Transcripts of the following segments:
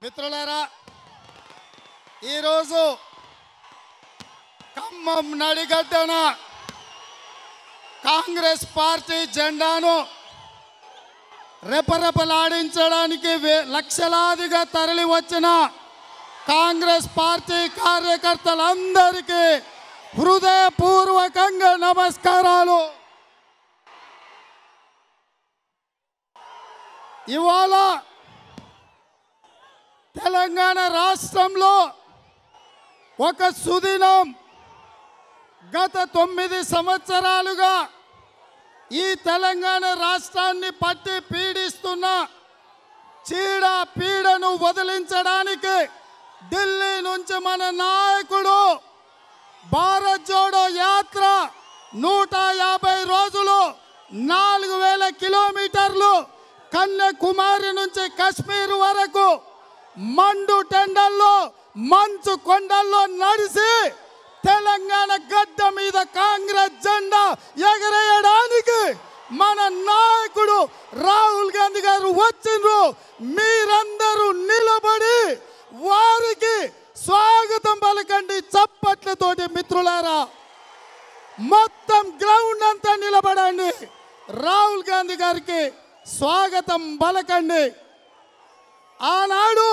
మిత్రులారా ఈరోజు ఖమ్మం నడిగడ్డన కాంగ్రెస్ పార్టీ జెండాను రెపరెపలాడించడానికి వే- లక్షలాదిగా తరలి వచ్చిన కాంగ్రెస్ పార్టీ కార్యకర్తలందరికీ హృదయపూర్వకంగా నమస్కారాలు ఇవాళ తెలంగాణ రాష్ట్రంలో ఒక సుదినం గత తొమ్మిది సంవత్సరాలుగా ఈ తెలంగాణ రాష్ట్రాన్ని పట్టి పీడిస్తున్న చీడ పీడను వదిలించడానికి ఢిల్లీ నుంచి మన నాయకుడు భారత్ జోడో యాత్ర నూట యాభై రోజులు నాలుగు వేల కిలోమీటర్లు కన్యాకుమారి నుంచి కశ్మీర్ వరకు మండు టెండల్లో మంచు కొండల్లో నడిచి తెలంగాణ గడ్డ మీద కాంగ్రెస్ జెండా ఎగరేయడానికి మన నాయకుడు రాహుల్ గాంధీ గారు వచ్చిండ్రు మీరందరూ నిలబడి వారికి స్వాగతం పలకండి చప్పట్లతోటి మిత్రులారా మొత్తం గ్రౌండ్ అంతా నిలబడండి రాహుల్ గాంధీ గారికి స్వాగతం పలకండి ఆనాడు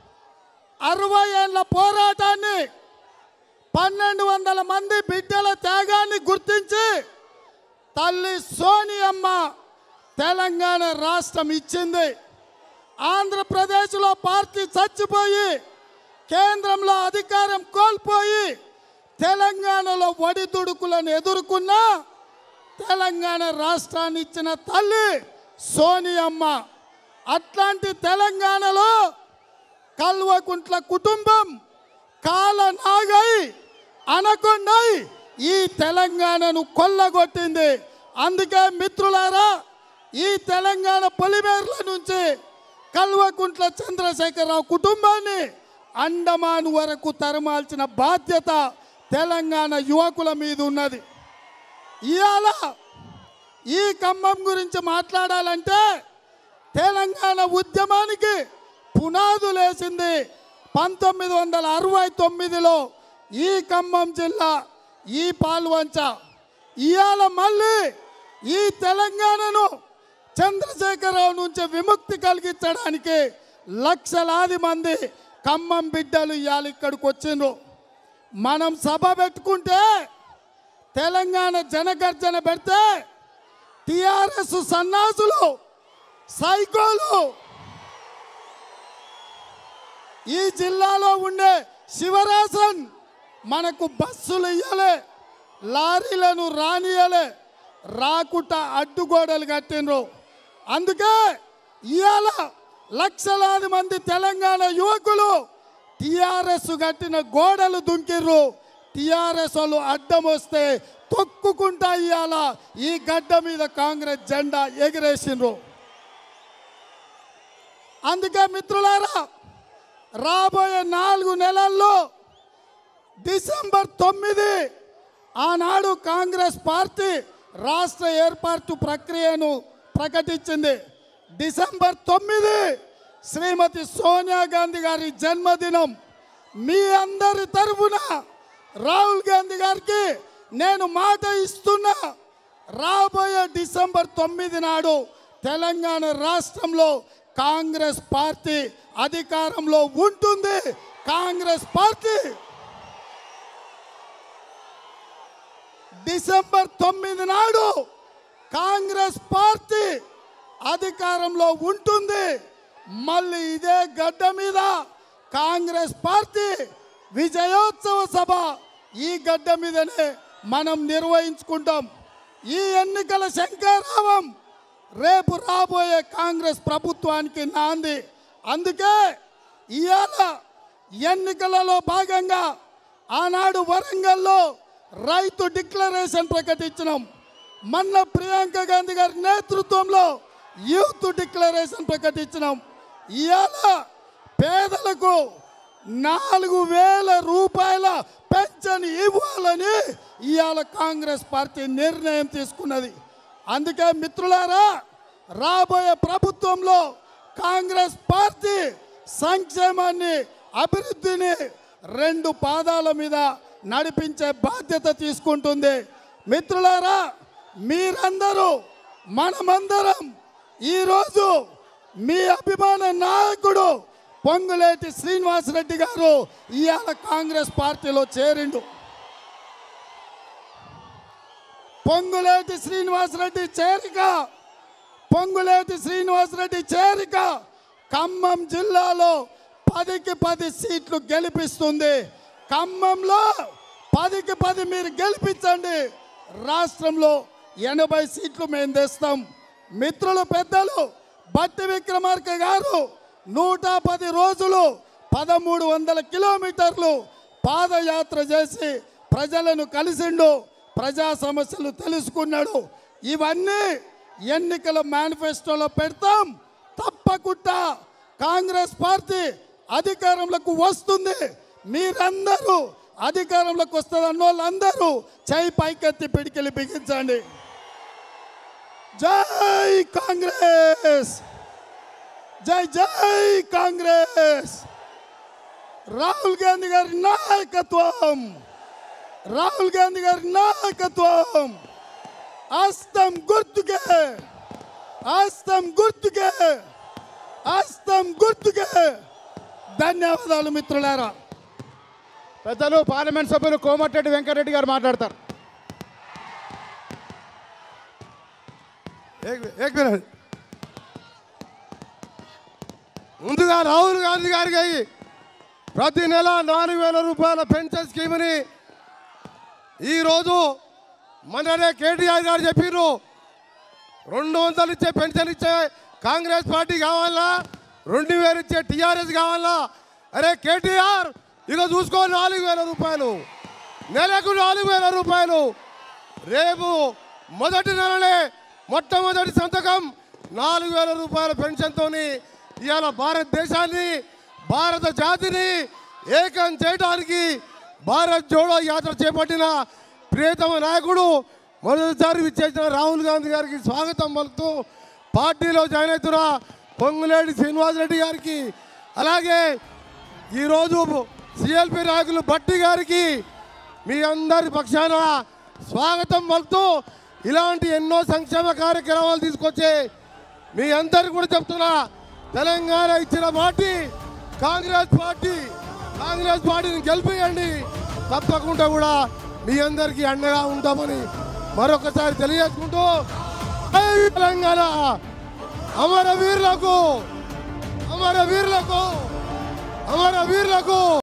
అరవై ఏళ్ళ పోరాటాన్ని పన్నెండు వందల మంది బిడ్డల త్యాగాన్ని గుర్తించి తల్లి సోనియమ్మ తెలంగాణ రాష్ట్రం ఇచ్చింది ఆంధ్రప్రదేశ్లో పార్టీ చచ్చిపోయి కేంద్రంలో అధికారం కోల్పోయి తెలంగాణలో ఒడిదుడుకులను ఎదుర్కొన్న తెలంగాణ రాష్ట్రాన్ని ఇచ్చిన తల్లి సోనియమ్మ అట్లాంటి తెలంగాణలో కల్వకుంట్ల కుటుంబం కాల నాగై అనకొండై ఈ తెలంగాణను కొల్లగొట్టింది అందుకే మిత్రులారా ఈ తెలంగాణ పొలిమేర్ల నుంచి కల్వకుంట్ల చంద్రశేఖరరావు కుటుంబాన్ని అండమాన్ వరకు తరమాల్సిన బాధ్యత తెలంగాణ యువకుల మీద ఉన్నది ఇవాళ ఈ ఖమ్మం గురించి మాట్లాడాలంటే తెలంగాణ ఉద్యమానికి పునాదులేసింది పంతొమ్మిది వందల అరవై తొమ్మిదిలో ఈ ఖమ్మం జిల్లా ఈ పాల్వంచ ఇవాళ మళ్ళీ ఈ తెలంగాణను చంద్రశేఖరరావు నుంచి విముక్తి కలిగించడానికి లక్షలాది మంది ఖమ్మం బిడ్డలు ఇవాళ ఇక్కడికి వచ్చిండ్రు మనం సభ పెట్టుకుంటే తెలంగాణ జనగర్జన పెడితే టిఆర్ఎస్ సన్నాసులు సైకోలు ఈ జిల్లాలో ఉండే శివరాసన్ మనకు బస్సులు ఇయ్యలే లారీలను రానియలే రాకుట అడ్డుగోడలు కట్టిండ్రు అందుకే ఇవాళ లక్షలాది మంది తెలంగాణ యువకులు టిఆర్ఎస్ కట్టిన గోడలు దుంకిర్రు టిఆర్ఎస్ వాళ్ళు అడ్డం వస్తే తొక్కుకుంటా ఇవాళ ఈ గడ్డ మీద కాంగ్రెస్ జెండా ఎగిరేసిండ్రు అందుకే మిత్రులారా రాబోయే నాలుగు నెలల్లో డిసెంబర్ తొమ్మిది ఆనాడు కాంగ్రెస్ పార్టీ రాష్ట్ర ఏర్పాటు ప్రక్రియను ప్రకటించింది డిసెంబర్ తొమ్మిది శ్రీమతి సోనియా గాంధీ గారి జన్మదినం మీ అందరి తరఫున రాహుల్ గాంధీ గారికి నేను మాట ఇస్తున్నా రాబోయే డిసెంబర్ తొమ్మిది నాడు తెలంగాణ రాష్ట్రంలో కాంగ్రెస్ పార్టీ అధికారంలో ఉంటుంది కాంగ్రెస్ పార్టీ డిసెంబర్ తొమ్మిది నాడు కాంగ్రెస్ పార్టీ అధికారంలో ఉంటుంది మళ్ళీ ఇదే గడ్డ మీద కాంగ్రెస్ పార్టీ విజయోత్సవ సభ ఈ గడ్డ మీదనే మనం నిర్వహించుకుంటాం ఈ ఎన్నికల శంకరావం రేపు రాబోయే కాంగ్రెస్ ప్రభుత్వానికి నాంది అందుకే ఇవాళ ఎన్నికలలో భాగంగా ఆనాడు వరంగల్లో రైతు డిక్లరేషన్ ప్రకటించినాం మొన్న ప్రియాంక గాంధీ గారి నేతృత్వంలో యూత్ డిక్లరేషన్ ప్రకటించినాం ఇవాళ పేదలకు నాలుగు వేల రూపాయల పెన్షన్ ఇవ్వాలని ఇవాళ కాంగ్రెస్ పార్టీ నిర్ణయం తీసుకున్నది అందుకే మిత్రులారా రాబోయే ప్రభుత్వంలో కాంగ్రెస్ పార్టీ సంక్షేమాన్ని అభివృద్ధిని రెండు పాదాల మీద నడిపించే బాధ్యత తీసుకుంటుంది మిత్రులారా మీరందరూ మనమందరం ఈరోజు మీ అభిమాన నాయకుడు పొంగులేటి శ్రీనివాసరెడ్డి గారు ఇవాళ కాంగ్రెస్ పార్టీలో చేరిండు పొంగులేటి శ్రీనివాసరెడ్డి చేరిక పొంగులేటి శ్రీనివాసరెడ్డి చేరిక ఖమ్మం జిల్లాలో పదికి పది సీట్లు గెలిపిస్తుంది ఖమ్మంలో పదికి పది మీరు గెలిపించండి రాష్ట్రంలో ఎనభై సీట్లు మేము తెస్తాం మిత్రులు పెద్దలు బట్టి విక్రమార్క గారు నూట పది రోజులు పదమూడు వందల కిలోమీటర్లు పాదయాత్ర చేసి ప్రజలను కలిసిండు ప్రజా సమస్యలు తెలుసుకున్నాడు ఇవన్నీ ఎన్నికల మేనిఫెస్టోలో పెడతాం తప్పకుండా కాంగ్రెస్ పార్టీ అధికారంలోకి వస్తుంది మీరందరూ అధికారంలోకి వస్తుంది అన్న వాళ్ళందరూ చేయి పైకెత్తి పిడికిలి బిగించండి జై కాంగ్రెస్ జై జై కాంగ్రెస్ రాహుల్ గాంధీ గారి నాయకత్వం రాహుల్ గాంధీ గారి నాయకత్వం హస్తం గుర్తుకే హస్తం గుర్తుకే హస్తం గుర్తుకే ధన్యవాదాలు మిత్రులారా పెద్దలు పార్లమెంట్ సభ్యులు కోమటిరెడ్డి వెంకటరెడ్డి గారు మాట్లాడతారు ఏక్- ఏక్ మినిట్. ముందుగా రాహుల్ గాంధీ గారికి ప్రతి నెల నాలుగు వేల రూపాయల పెన్షన్ స్కీమ్ని ఈరోజు మననే కేటీఆర్ గారు చెప్పిర్రు రెండు వందలు ఇచ్చే పెన్షన్ ఇచ్చే కాంగ్రెస్ పార్టీ కావాలా రెండు వేలు ఇచ్చే టీఆర్ఎస్ కావాలా అరే కేటీఆర్ ఇక చూసుకో నాలుగు వేల రూపాయలు నెలకు నాలుగు వేల రూపాయలు రేపు మొదటి నెలనే మొట్టమొదటి సంతకం నాలుగు వేల రూపాయల పెన్షన్తోని ఇవాళ భారతదేశాన్ని భారత జాతిని ఏకం చేయడానికి భారత్ జోడో యాత్ర చేపట్టిన ప్రియతమ నాయకుడు మొదటిసారి విచ్చేసిన రాహుల్ గాంధీ గారికి స్వాగతం పలుకుతూ పార్టీలో జాయిన్ అవుతున్న పొంగులేటి శ్రీనివాసరెడ్డి గారికి అలాగే ఈరోజు సిఎల్పి నాయకులు భట్టి గారికి మీ అందరి పక్షాన స్వాగతం పలుకుతూ ఇలాంటి ఎన్నో సంక్షేమ కార్యక్రమాలు తీసుకొచ్చే మీ అందరికి కూడా చెప్తున్నా తెలంగాణ ఇచ్చిన పార్టీ కాంగ్రెస్ పార్టీ కాంగ్రెస్ పార్టీని గెలిపియండి తప్పకుండా కూడా మీ అందరికీ అండగా ఉంటామని మరొకసారి తెలియజేసుకుంటూ జై తెలంగాణ అమర వీరులకు అమర వీరులకు అమర వీరులకు